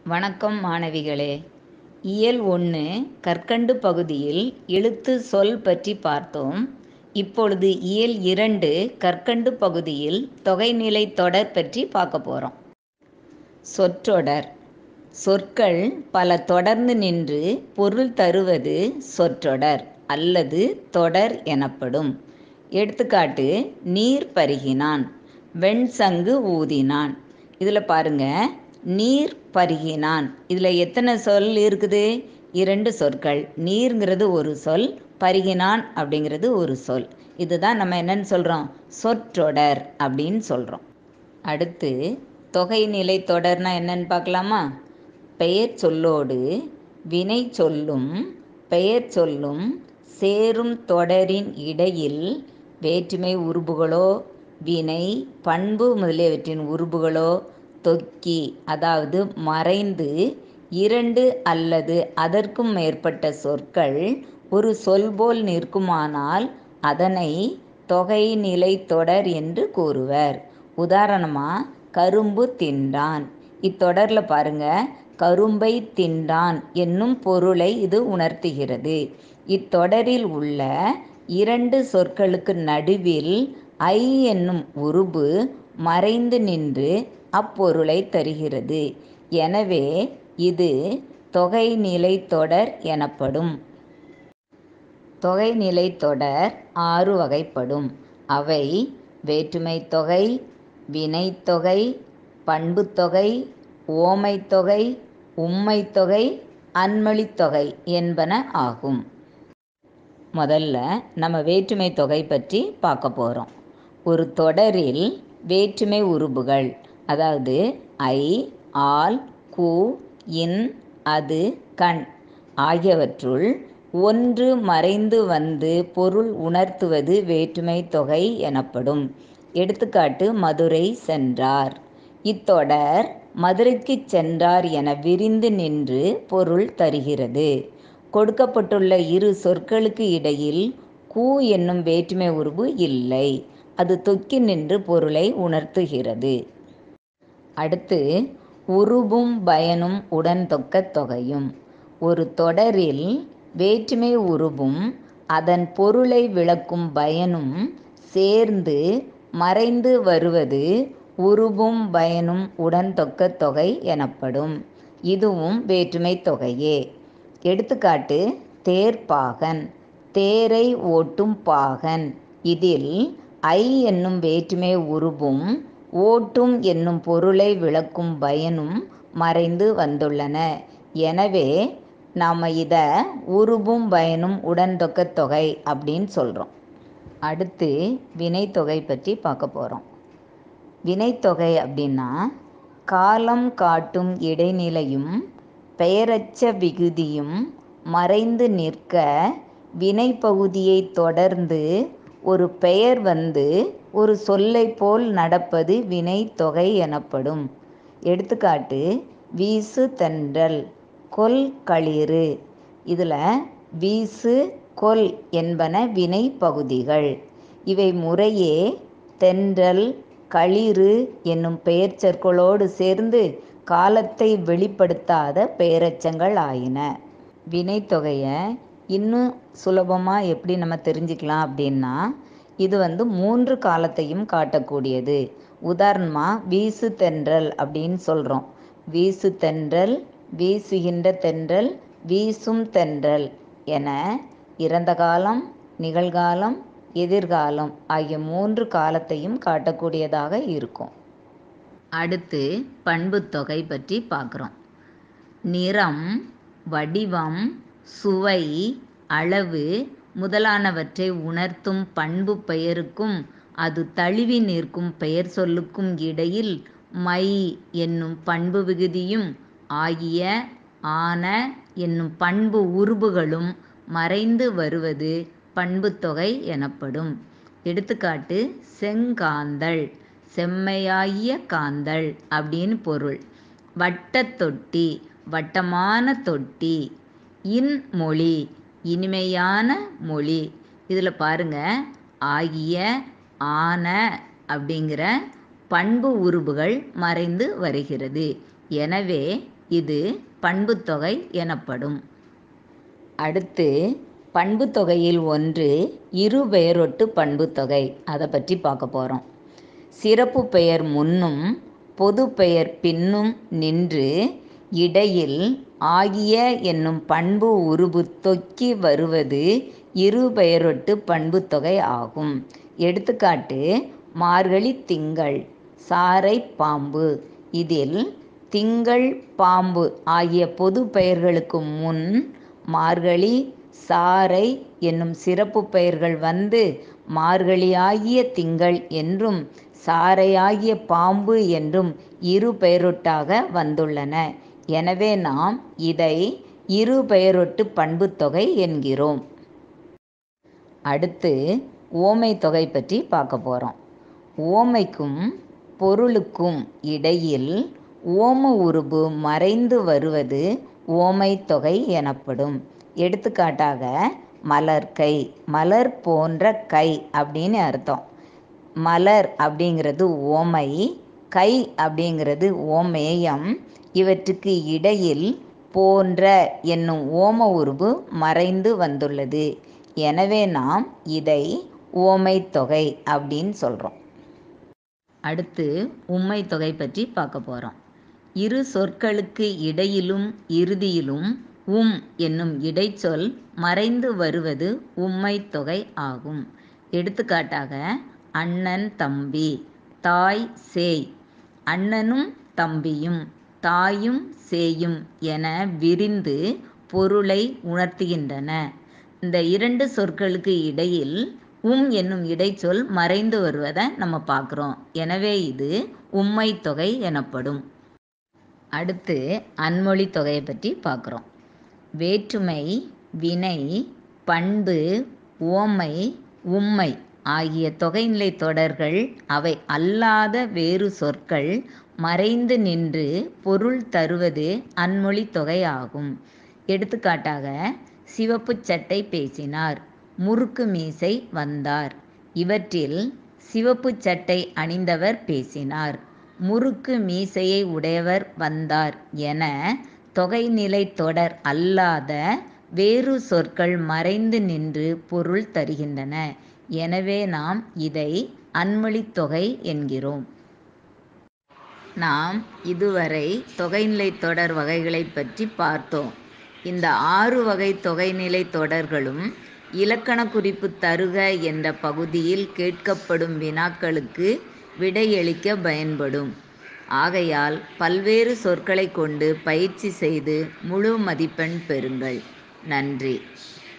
வணக்கம் மாணவிகளே இயல் ஒன்று கற்கண்டு பகுதியில் எழுத்து சொல் பற்றி பார்த்தோம் இப்பொழுது இயல் இரண்டு கற்கண்டு பகுதியில் தொகைநிலை தொடர் பற்றி பார்க்க போகிறோம் சொற்றொடர் சொற்கள் பல தொடர்ந்து நின்று பொருள் தருவது சொற்றொடர் அல்லது தொடர் எனப்படும் எடுத்துக்காட்டு நீர் பருகினான் வெண்சங்கு ஊதினான் இதில் பாருங்க நீர் பருகினான் இதில் எத்தனை சொல் இருக்குது இரண்டு சொற்கள் நீர்ங்கிறது ஒரு சொல் பருகினான் அப்படிங்கிறது ஒரு சொல் இதுதான் நம்ம என்னன்னு சொல்கிறோம் சொற்றொடர் அப்படின்னு சொல்கிறோம் அடுத்து தொகைநிலை தொடர்னா என்னன்னு பார்க்கலாமா பெயர் சொல்லோடு வினை சொல்லும் பெயர் சொல்லும் சேரும் தொடரின் இடையில் வேற்றுமை உருபுகளோ வினை பண்பு முதலியவற்றின் உருபுகளோ தொக்கி அதாவது மறைந்து இரண்டு அல்லது அதற்கும் மேற்பட்ட சொற்கள் ஒரு சொல் போல் நிற்குமானால் அதனை தொகைநிலை தொடர் என்று கூறுவர் உதாரணமாக கரும்பு தின்றான் இத்தொடரில் பாருங்க கரும்பை தின்றான் என்னும் பொருளை இது உணர்த்துகிறது இத்தொடரில் உள்ள இரண்டு சொற்களுக்கு நடுவில் ஐ என்னும் உருபு மறைந்து நின்று அப்பொருளை தருகிறது எனவே இது தொகைநிலை தொடர் எனப்படும் தொகைநிலை தொடர் ஆறு வகைப்படும் அவை வேற்றுமை தொகை வினைத்தொகை பண்புத்தொகை ஓமைத்தொகை உம்மைத்தொகை அன்மொழித்தொகை என்பன ஆகும் முதல்ல நம்ம வேற்றுமை தொகை பற்றி பார்க்க போகிறோம் ஒரு தொடரில் வேற்றுமை உருபுகள் அதாவது ஐ ஆல் கு இன் அது கண் ஆகியவற்றுள் ஒன்று மறைந்து வந்து பொருள் உணர்த்துவது வேற்றுமை தொகை எனப்படும் எடுத்துக்காட்டு மதுரை சென்றார் இத்தொடர் மதுரைக்கு சென்றார் என விரிந்து நின்று பொருள் தருகிறது கொடுக்கப்பட்டுள்ள இரு சொற்களுக்கு இடையில் கூ என்னும் வேற்றுமை உருவு இல்லை அது தொக்கி நின்று பொருளை உணர்த்துகிறது அடுத்து உருபும் பயனும் உடன் தொக்க தொகையும் ஒரு தொடரில் வேற்றுமை உருபும் அதன் பொருளை விளக்கும் பயனும் சேர்ந்து மறைந்து வருவது உருபும் பயனும் உடன் தொக்க தொகை எனப்படும் இதுவும் வேற்றுமை தொகையே எடுத்துக்காட்டு தேர்ப்பாகன் தேரை ஓட்டும் பாகன் இதில் ஐ என்னும் வேற்றுமை உருபும் ஓட்டும் என்னும் பொருளை விளக்கும் பயனும் மறைந்து வந்துள்ளன எனவே நாம் இதை உருபும் பயனும் உடன் தொக்க தொகை அப்படின்னு சொல்கிறோம் அடுத்து வினைத்தொகை பற்றி பார்க்க போகிறோம் வினைத்தொகை அப்படின்னா காலம் காட்டும் இடைநிலையும் பெயரச்ச விகுதியும் மறைந்து நிற்க வினைப்பகுதியை தொடர்ந்து ஒரு பெயர் வந்து ஒரு சொல்லை போல் நடப்பது வினைத்தொகை எனப்படும் எடுத்துக்காட்டு வீசு தென்றல் கொல் களிறு இதில் வீசு கொல் என்பன வினை பகுதிகள் இவை முறையே தென்றல் களிறு என்னும் பெயர் சொற்களோடு சேர்ந்து காலத்தை வெளிப்படுத்தாத பெயரச்சங்கள் ஆயின வினைத்தொகையை இன்னும் சுலபமாக எப்படி நம்ம தெரிஞ்சுக்கலாம் அப்படின்னா இது வந்து மூன்று காலத்தையும் காட்டக்கூடியது உதாரணமாக வீசு தென்றல் அப்படின்னு சொல்கிறோம் வீசு தென்றல் வீசுகின்ற தென்றல் வீசும் தென்றல் என இறந்த காலம் நிகழ்காலம் எதிர்காலம் ஆகிய மூன்று காலத்தையும் காட்டக்கூடியதாக இருக்கும் அடுத்து பண்புத்தொகை பற்றி பார்க்குறோம் நிறம் வடிவம் சுவை அளவு முதலானவற்றை உணர்த்தும் பண்பு பெயருக்கும் அது தழுவி நிற்கும் பெயர் சொல்லுக்கும் இடையில் மை என்னும் பண்பு விகுதியும் ஆகிய ஆன என்னும் பண்பு உருபுகளும் மறைந்து வருவது பண்புத்தொகை எனப்படும் எடுத்துக்காட்டு செங்காந்தள் செம்மையாகிய காந்தள் அப்படின்னு பொருள் வட்டத்தொட்டி வட்டமான தொட்டி இன்மொழி இனிமையான மொழி இதில் பாருங்க ஆகிய ஆன அப்படிங்கிற பண்பு உருபுகள் மறைந்து வருகிறது எனவே இது பண்புத்தொகை எனப்படும் அடுத்து பண்புத்தொகையில் ஒன்று இருபெயரொட்டு பண்புத்தொகை அதை பற்றி பார்க்க போகிறோம் சிறப்பு பெயர் முன்னும் பொது பெயர் பின்னும் நின்று இடையில் ஆகிய என்னும் பண்பு உருபு தொக்கி வருவது இருபெயரொட்டு பண்புத்தொகை ஆகும் எடுத்துக்காட்டு மார்கழி திங்கள் சாறை பாம்பு இதில் திங்கள் பாம்பு ஆகிய பொது பெயர்களுக்கு முன் மார்கழி சாறை என்னும் சிறப்பு பெயர்கள் வந்து மார்கழியாகிய திங்கள் என்றும் சாறையாகிய பாம்பு என்றும் இரு பெயரொட்டாக வந்துள்ளன எனவே நாம் இதை இரு பெயரொட்டு பண்புத்தொகை என்கிறோம் அடுத்து ஓமை தொகை பற்றி பார்க்க போகிறோம் ஓமைக்கும் பொருளுக்கும் இடையில் ஓம உருபு மறைந்து வருவது ஓமை தொகை எனப்படும் எடுத்துக்காட்டாக மலர் கை மலர் போன்ற கை அப்படின்னு அர்த்தம் மலர் அப்படிங்கிறது ஓமை கை அப்படிங்கிறது ஓமேயம் இவற்றுக்கு இடையில் போன்ற என்னும் ஓம உருபு மறைந்து வந்துள்ளது எனவே நாம் இதை ஓமை தொகை அப்படின்னு சொல்கிறோம் அடுத்து உம்மை தொகை பற்றி பார்க்க போகிறோம் இரு சொற்களுக்கு இடையிலும் இறுதியிலும் உம் என்னும் இடைச்சொல் மறைந்து வருவது உம்மை தொகை ஆகும் எடுத்துக்காட்டாக அண்ணன் தம்பி தாய் சேய் அண்ணனும் தம்பியும் தாயும் சேயும் என விரிந்து பொருளை உணர்த்துகின்றன இந்த இரண்டு சொற்களுக்கு இடையில் உம் என்னும் இடைச்சொல் மறைந்து வருவதை நம்ம பார்க்குறோம் எனவே இது உம்மை தொகை எனப்படும் அடுத்து அன்மொழி தொகையை பற்றி பார்க்குறோம் வேற்றுமை வினை பண்பு ஓமை உம்மை ஆகிய தொகைநிலை தொடர்கள் அவை அல்லாத வேறு சொற்கள் மறைந்து நின்று பொருள் தருவது அன்மொழி தொகை ஆகும் எடுத்துக்காட்டாக சிவப்பு சட்டை பேசினார் முறுக்கு மீசை வந்தார் இவற்றில் சிவப்பு சட்டை அணிந்தவர் பேசினார் முறுக்கு மீசையை உடையவர் வந்தார் என தொகைநிலை தொடர் அல்லாத வேறு சொற்கள் மறைந்து நின்று பொருள் தருகின்றன எனவே நாம் இதை அன்மொழித் தொகை என்கிறோம் நாம் இதுவரை தொகைநிலை தொடர் வகைகளை பற்றி பார்த்தோம் இந்த ஆறு வகை தொகைநிலை தொடர்களும் இலக்கண குறிப்பு தருக என்ற பகுதியில் கேட்கப்படும் வினாக்களுக்கு விடையளிக்க பயன்படும் ஆகையால் பல்வேறு சொற்களை கொண்டு பயிற்சி செய்து முழு மதிப்பெண் பெறுங்கள் நன்றி